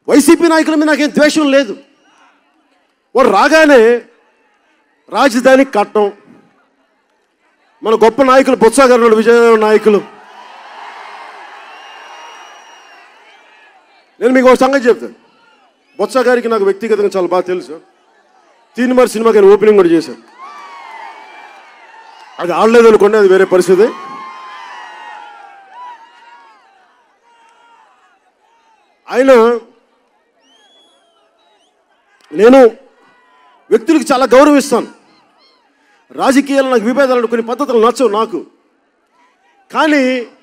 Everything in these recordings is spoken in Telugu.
వైసీపీ నాయకుల మీద నాకేం ద్వేషం లేదు వాడు రాగానే రాజధానికి కట్టం మన గొప్ప నాయకులు బొత్స గారు ఉన్నారు, విజయనగరం నాయకులు నేను మీకు ఒక సంగతి చెప్తాను బొత్స గారికి నాకు వ్యక్తిగతంగా చాలా బాగా తెలుసు తీన్మార్ సినిమాకి ఆయన ఓపెనింగ్ కూడా చేశాను అది ఆడలేదు అనుకోండి అది వేరే పరిస్థితి ఆయన నేను వ్యక్తులకు చాలా గౌరవిస్తాను రాజకీయాలు నాకు విభేదాలు కొన్ని పద్ధతులు నచ్చవు నాకు కానీ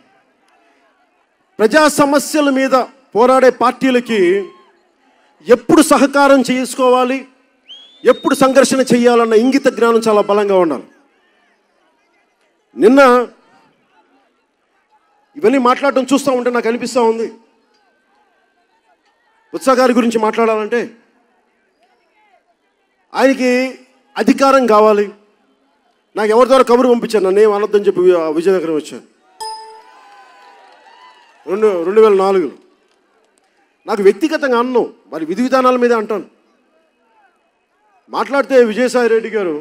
ప్రజా సమస్యల మీద పోరాడే పార్టీలకి ఎప్పుడు సహకారం చేసుకోవాలి ఎప్పుడు సంఘర్షణ చేయాలన్న ఇంగిత జ్ఞానం చాలా బలంగా ఉండాలి నిన్న ఇవన్నీ మాట్లాడటం చూస్తూ ఉంటే నాకు అనిపిస్తూ ఉంది ఉత్సాహ గారి గురించి మాట్లాడాలంటే ఆయనకి అధికారం కావాలి నాకు ఎవరి ద్వారా కబురు పంపించాను నన్ను ఏం అనొద్దని చెప్పి వి- విజయనగరం వచ్చాను రెండు రెండు వేల నాలుగు నాకు వ్యక్తిగతంగా అన్నం మరి విధి విధానాల మీద అంటాను మాట్లాడితే విజయసాయి రెడ్డి గారు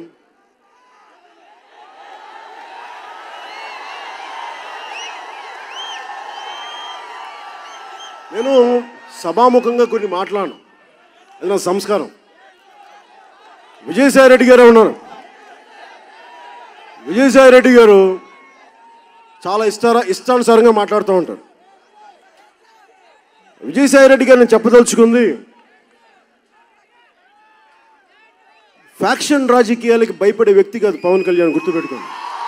నేను సభాముఖంగా కొన్ని మాట్లాడను అది నా సంస్కారం విజయసాయి రెడ్డి గారే ఉన్నారు విజయసాయి రెడ్డి గారు చాలా ఇష్టారా ఇష్టానుసారంగా మాట్లాడుతూ ఉంటారు విజయసాయి రెడ్డి గారు నేను చెప్పదలుచుకుంది ఫ్యాక్షన్ రాజకీయాలకి భయపడే వ్యక్తి కాదు పవన్ కళ్యాణ్ గుర్తుపెట్టుకోండి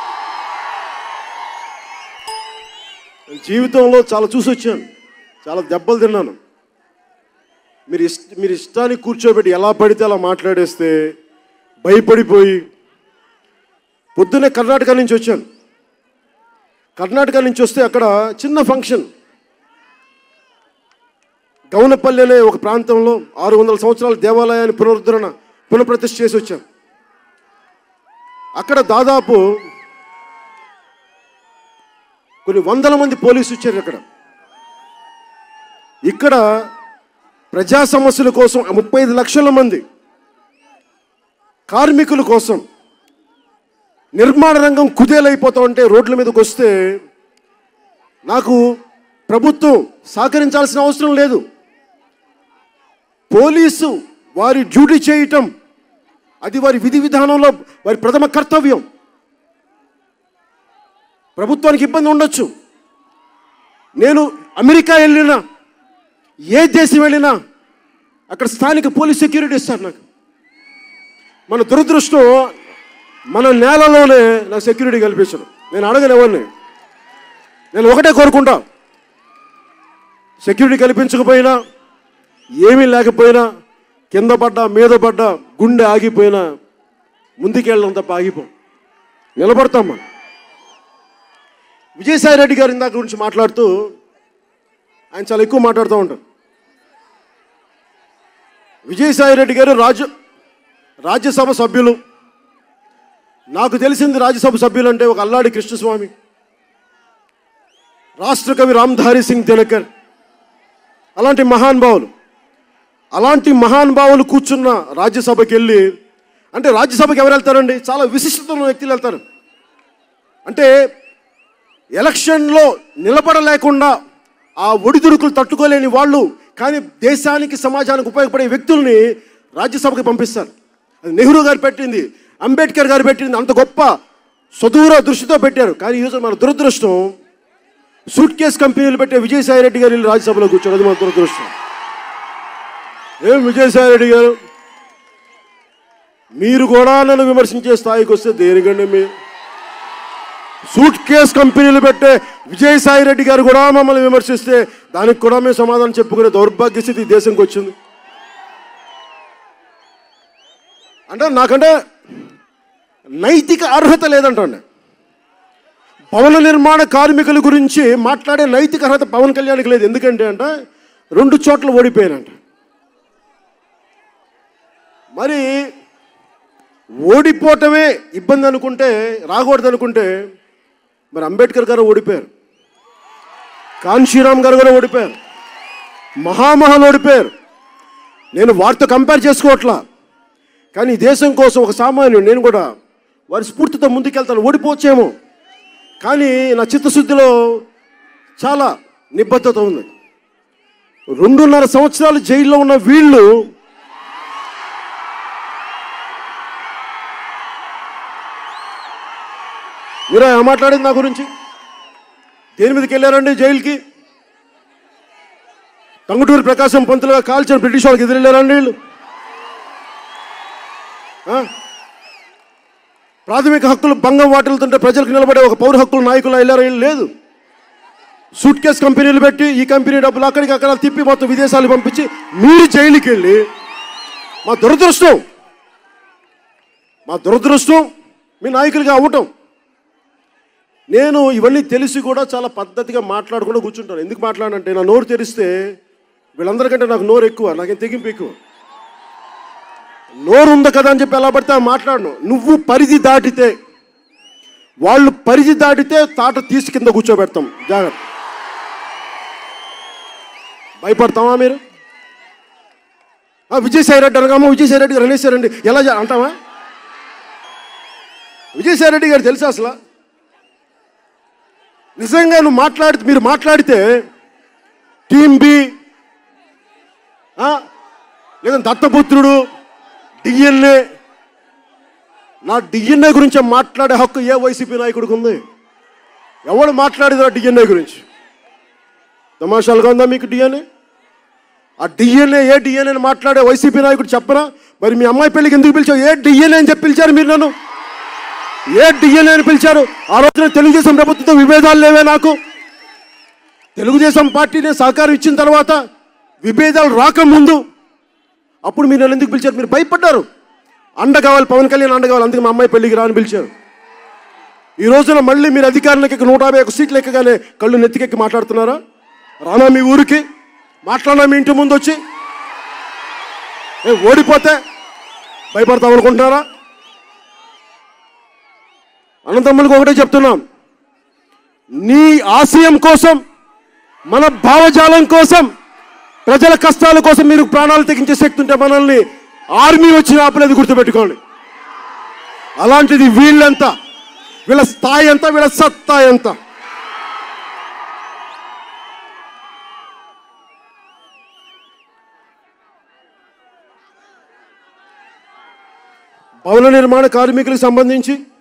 నేను జీవితంలో చాలా చూసి వచ్చాను చాలా దెబ్బలు తిన్నాను మీరు ఇష్ట మీరు ఇష్టానికి కూర్చోబెట్టి ఎలా పడితే అలా మాట్లాడేస్తే భయపడిపోయి పొద్దున్నే కర్ణాటక నుంచి వచ్చాను కర్ణాటక నుంచి వస్తే అక్కడ చిన్న ఫంక్షన్ గౌనపల్లి అనే ఒక ప్రాంతంలో ఆరు వందల సంవత్సరాల దేవాలయాన్ని పునరుద్ధరణ పునఃప్రతిష్ఠ చేసి వచ్చాను అక్కడ దాదాపు కొన్ని వందల మంది పోలీసు వచ్చారు అక్కడ ఇక్కడ ప్రజా సమస్యల కోసం ముప్పై ఐదు లక్షల మంది కార్మికుల కోసం నిర్మాణ రంగం కుదేలైపోతా ఉంటే రోడ్ల మీదకి వస్తే నాకు ప్రభుత్వం సహకరించాల్సిన అవసరం లేదు పోలీసు వారి డ్యూటీ చేయటం అది వారి విధి విధానంలో వారి ప్రథమ కర్తవ్యం ప్రభుత్వానికి ఇబ్బంది ఉండొచ్చు నేను అమెరికా వెళ్ళినా ఏ దేశం వెళ్ళినా అక్కడ స్థానిక పోలీస్ సెక్యూరిటీ ఇస్తారు నాకు మన దురదృష్టం మన నేలలోనే నాకు సెక్యూరిటీ కల్పించడం నేను అడగను ఎవరిని నేను ఒకటే కోరుకుంటా సెక్యూరిటీ కల్పించకపోయినా ఏమీ లేకపోయినా కింద పడ్డా మీద పడ్డా గుండె ఆగిపోయినా ముందుకెళ్ళడం తప్ప ఆగిపోం నిలబడతాం మనం విజయసాయి రెడ్డి గారు ఇందాక గురించి మాట్లాడుతూ ఆయన చాలా ఎక్కువ మాట్లాడుతూ ఉంటారు విజయసాయి రెడ్డి గారు రాజ్య రాజ్యసభ సభ్యులు నాకు తెలిసింది రాజ్యసభ సభ్యులు అంటే ఒక అల్లాడి కృష్ణస్వామి రాష్ట్ర కవి రామ్ధారి సింగ్ దినకర్ అలాంటి మహానుభావులు అలాంటి మహానుభావులు కూర్చున్న రాజ్యసభకి వెళ్ళి అంటే రాజ్యసభకి ఎవరు వెళ్తారండి చాలా విశిష్టత ఉన్న వ్యక్తులు వెళ్తారు అంటే ఎలక్షన్లో నిలబడలేకుండా ఆ ఒడిదుడుకులు తట్టుకోలేని వాళ్ళు కానీ దేశానికి సమాజానికి ఉపయోగపడే వ్యక్తుల్ని రాజ్యసభకి పంపిస్తారు అది నెహ్రూ గారు పెట్టింది అంబేద్కర్ గారు పెట్టింది అంత గొప్ప సుదూర దృష్టితో పెట్టారు కానీ ఈరోజు మన దురదృష్టం సూట్ కేస్ కంపెనీలు పెట్టే విజయసాయి రెడ్డి గారు వెళ్ళి రాజ్యసభలో కూర్చోడు అది మన దురదృష్టం ఏం విజయసాయి రెడ్డి గారు మీరు కూడా నన్ను విమర్శించే స్థాయికి వస్తే దేనికండి మీరు సూట్ కేస్ కంపెనీలు పెట్టే విజయసాయి రెడ్డి గారు కూడా మమ్మల్ని విమర్శిస్తే దానికి కూడా మేము సమాధానం చెప్పుకునే దౌర్భాగ్య స్థితి ఈ దేశంకి వచ్చింది అంటే నాకంటే నైతిక అర్హత లేదంటండి భవన నిర్మాణ కార్మికుల గురించి మాట్లాడే నైతిక అర్హత పవన్ కళ్యాణ్కి లేదు ఎందుకంటే అంట రెండు చోట్ల ఓడిపోయానంట మరి ఓడిపోవటమే ఇబ్బంది అనుకుంటే రాకూడదు అనుకుంటే మరి అంబేద్కర్ గారు ఓడిపోయారు కాన్షీరామ్ గారు కూడా ఓడిపోయారు మహామహల్ ఓడిపోయారు నేను వారితో కంపేర్ చేసుకోవట్లా కానీ ఈ దేశం కోసం ఒక సామాన్యుడు నేను కూడా వారి స్ఫూర్తితో ముందుకెళ్తాను ఓడిపోవచ్చేమో కానీ నా చిత్తశుద్ధిలో చాలా నిబద్ధత ఉంది రెండున్నర సంవత్సరాలు జైల్లో ఉన్న వీళ్ళు మీరా మాట్లాడింది నా గురించి దేని మీదకి వెళ్ళారండి జైలుకి టంగుటూరి ప్రకాశం పంతులుగా కాల్చిన బ్రిటిష్ వాళ్ళకి ఎదురెళ్ళారండి వీళ్ళు ఆ? ప్రాథమిక హక్కులు భంగం వాటిల్తుంటే ప్రజలకు నిలబడే ఒక పౌర హక్కుల నాయకులు వెళ్ళారు వీళ్ళు లేదు సూట్ కేస్ కంపెనీలు పెట్టి ఈ కంపెనీ డబ్బులు అక్కడికి అక్కడ తిప్పి మొత్తం విదేశాలు పంపించి మీరు జైలుకి వెళ్ళి మా దురదృష్టం మా దురదృష్టం మీ నాయకులుగా అవ్వటం నేను ఇవన్నీ తెలిసి కూడా చాలా పద్ధతిగా మాట్లాడకుండా కూర్చుంటాను ఎందుకు మాట్లాడంటే నా నోరు తెరిస్తే వీళ్ళందరికంటే నాకు నోరు ఎక్కువ నాకేం తెగింపు ఎక్కువ నోరు ఉంది కదా అని చెప్పి ఎలా పడితే అలా మాట్లాడను నువ్వు పరిధి దాటితే వాళ్ళు పరిధి దాటితే తాట తీసి కింద కూర్చోబెడతాం జాగ్రత్త భయపడతామా మీరు ఆ, విజయసాయి రెడ్డి అనగామా విజయసాయి రెడ్డి గారు అనేసారండి ఎలా జా- అంటావా విజయసాయి రెడ్డి గారు తెలుసా అసలు నిజంగా నువ్వు మాట్లాడి మీరు మాట్లాడితే టీమ్ బి ఆ, లేదా దత్తపుత్రుడు డిఎన్ఏ నా డిఎన్ఏ గురించి మాట్లాడే హక్కు ఏ వైసీపీ నాయకుడికి ఉంది ఎవడు మాట్లాడేది ఆ డిఎన్ఏ గురించి తమాషాలుగా ఉందా మీకు డిఎన్ఏ ఆ డిఎన్ఏ ఏ డిఎన్ఏ అని మాట్లాడే వైసీపీ నాయకుడు చెప్పనా మరి మీ అమ్మాయి పెళ్ళికి ఎందుకు పిలిచావు ఏ డిఎన్ఏ అని చెప్పి పిలిచారు మీరు నన్ను ఏ డిఎన్ఏ అని పిలిచారు ఆ రోజున తెలుగుదేశం ప్రభుత్వంతో విభేదాలు లేవే నాకు తెలుగుదేశం పార్టీని సహకారం ఇచ్చిన తర్వాత విభేదాలు రాకముందు అప్పుడు మీరు నన్ను ఎందుకు పిలిచారు మీరు భయపడ్డారు అండ కావాలి పవన్ కళ్యాణ్ అండ కావాలి అందుకే మా అమ్మాయి పెళ్ళికి రాని పిలిచారు ఈ రోజున మళ్ళీ మీరు అధికారులకి నూట యాభై ఒక సీట్లు ఎక్కగానే కళ్ళు నెత్తికెక్కి మాట్లాడుతున్నారా రానా మీ ఊరికి మాట్లాడినా మీ ఇంటి ముందు వచ్చి ఏ ఓడిపోతే భయపడతాం అనుకుంటున్నారా అనంతమ్ములకు ఒకటే చెప్తున్నాం నీ ఆశయం కోసం మన భావజాలం కోసం ప్రజల కష్టాల కోసం మీరు ప్రాణాలు తెగించే శక్తి ఉంటే మనల్ని ఆర్మీ వచ్చి ఆపలేదు గుర్తుపెట్టుకోండి అలాంటిది వీళ్ళంతా వీళ్ళ స్థాయి ఎంత వీళ్ళ సత్తా ఎంత భవన నిర్మాణ కార్మికులకు సంబంధించి